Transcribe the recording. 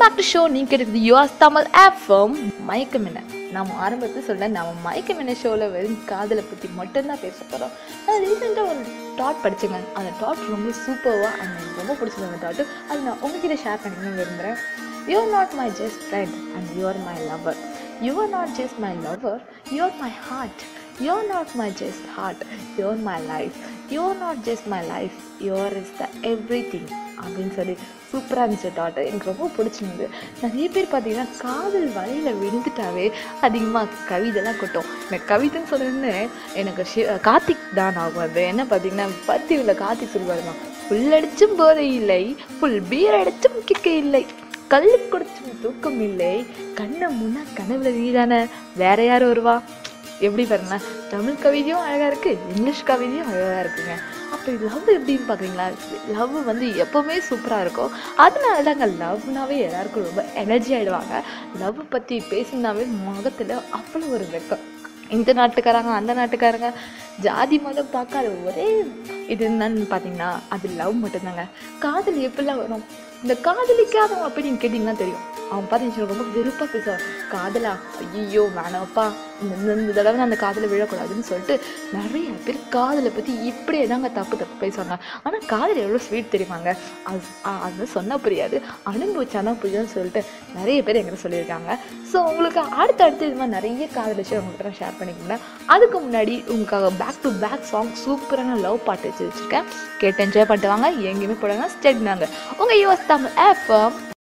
back to show நீங்கள் கேட்டது யுவாஸ் தமிழ் ஆஃபம் மயக்கம் என்ன நம்ம ஆரம்பத்தில் சொல்ல நம்ம மயக்கம் என்ன ஷோவில் வெறும் காதலை பற்றி மட்டும்தான் பேச போகிறோம் நான் ரீசெண்டாக ஒரு டாட் படிச்சேங்க அந்த டாட் ரொம்ப சூப்பராக அந்த எனக்கு ரொம்ப பிடிச்சது அந்த டாட்டு அது நான் உங்ககிட்ட ஷேர் பண்ணிக்கணும்னு விரும்புகிறேன் you are not my just friend and you are my lover you are not just my lover you are my heart you are not my just heart you are my life you are not just my life you are is the everything அப்படின்னு சொல்லி சூப்பராக இருந்துச்சு tattoo எனக்கு ரொம்ப பிடிச்சிருந்தது நிறைய பேர் பார்த்தீங்கன்னா காதல் வலையில் விழுந்துட்டாவே அதிகமாக கவிதைலாம் கொட்டும் எனக்கு கவிதைன்னு சொன்னோன்னு எனக்கு ஷி கார்த்திக் தான் ஆகும் அது என்ன பார்த்தீங்கன்னா பத்தி உள்ள கார்த்திக் சொல்லுவாருமா புல்லடிச்சும் போதை இல்லை புல் பீர் அடிச்சும் கிக்க இல்லை கல் குடிச்சும் தூக்கம் இல்லை கண்ணை முன்னா கனவுல நீதானே வேற யார் வருவா எப்படி பாருங்களேன் தமிழ் கவிதையும் அழகாக இருக்குது இங்கிலீஷ் கவிதையும் அழகாக இருக்குங்க அப்போ லவ் எப்படின்னு பார்க்குறீங்களா லவ் வந்து எப்போவுமே சூப்பராக இருக்கும் அதனால தாங்க லவ்னாவே எல்லாருக்கும் ரொம்ப எனர்ஜி ஆகிடுவாங்க லவ் பற்றி பேசினாவே முகத்தில் அவ்வளோ ஒரு வெக்கம் இந்த நாட்டுக்காரங்க அந்த நாட்டுக்காரங்க ஜாதி மதம் பார்க்காத ஒரே இது என்னன்னு பார்த்தீங்கன்னா அது லவ் மட்டும்தாங்க காதல் எப்படிலாம் வரும் இந்த காதலிக்காதவங்க அப்படி நீங்கள் கேட்டிங்கன்னா தெரியும் அவன் பார்த்தீங்கன்னா ரொம்ப வெறுப்பாக பேசுவான் காதலா ஐயோ வேணாப்பா இந்த இந்த தடவை நான் அந்த காதலை விழக்கூடாதுன்னு சொல்லிட்டு நிறைய பேர் காதலை பற்றி இப்படியே தாங்க தப்பு தப்பு பேசுவாங்க ஆனால் காதல் எவ்வளோ ஸ்வீட் தெரியுமாங்க அது அ- அது சொன்னால் புரியாது அனுபவிச்சாதான் புரியுதுன்னு சொல்லிட்டு நிறைய பேர் எங்கிட்ட சொல்லியிருக்காங்க ஸோ உங்களுக்கு அடுத்து அடுத்து இது மாதிரி நிறைய காதல் விஷயம் உங்கள்கிட்ட நான் ஷேர் பண்ணிக்கிறேன் அதுக்கு முன்னாடி உங்களுக்காக பேக் டு பேக் சாங் சூப்பரான லவ் பாட்டு வச்சு வச்சுருக்கேன் கேட்டு என்ஜாய் பண்ணிட்டு வாங்க எங்கேயுமே போடாங்க ஸ்டெட்னாங்க உங்கள் யூஎஸ் தமிழ் எஃப்எம்